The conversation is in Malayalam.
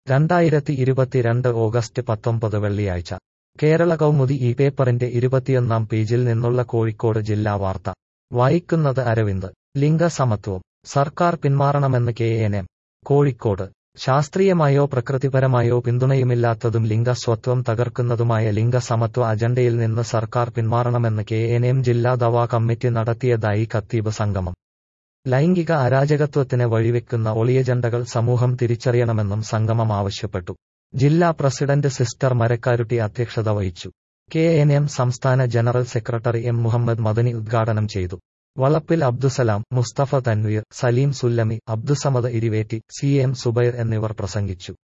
രണ്ടായിരത്തി ഇരുപത്തിരണ്ട് ഓഗസ്റ്റ് പത്തൊമ്പത് വെള്ളിയാഴ്ച കേരള കൗമുദി ഈ പേപ്പറിന്റെ ഇരുപത്തിയൊന്നാം പേജിൽ നിന്നുള്ള കോഴിക്കോട് ജില്ലാ വാർത്ത വായിക്കുന്നത് അരവിന്ദ് ലിംഗസമത്വം സർക്കാർ പിന്മാറണമെന്ന് കെ എൻ എം കോഴിക്കോട് ശാസ്ത്രീയമായോ പ്രകൃതിപരമായോ പിന്തുണയുമില്ലാത്തതും ലിംഗസ്വത്വം തകർക്കുന്നതുമായ ലിംഗസമത്വ അജണ്ടയിൽ നിന്ന് സർക്കാർ പിന്മാറണമെന്ന് കെ എൻ എം ജില്ലാ ദവാ കമ്മിറ്റി നടത്തിയതായി ഖത്തീബ് സംഗമം ലൈംഗിക അരാജകത്വത്തിന് വഴിവെക്കുന്ന ഒളിയജണ്ടകൾ സമൂഹം തിരിച്ചറിയണമെന്നും സംഗമം ആവശ്യപ്പെട്ടു ജില്ലാ പ്രസിഡന്റ് സിസ്റ്റർ മരക്കാരുട്ടി അധ്യക്ഷത വഹിച്ചു കെ എൻ എം സംസ്ഥാന general secretary M Muhammad Madani ഉദ്ഘാടനം ചെയ്തു വളപ്പിൽ അബ്ദുസലാം മുസ്തഫ തൻവീർ സലീം സുല്ലമി അബ്ദുസമദ് ഇരിവേറ്റി സി എം സുബൈർ എന്നിവർ പ്രസംഗിച്ചു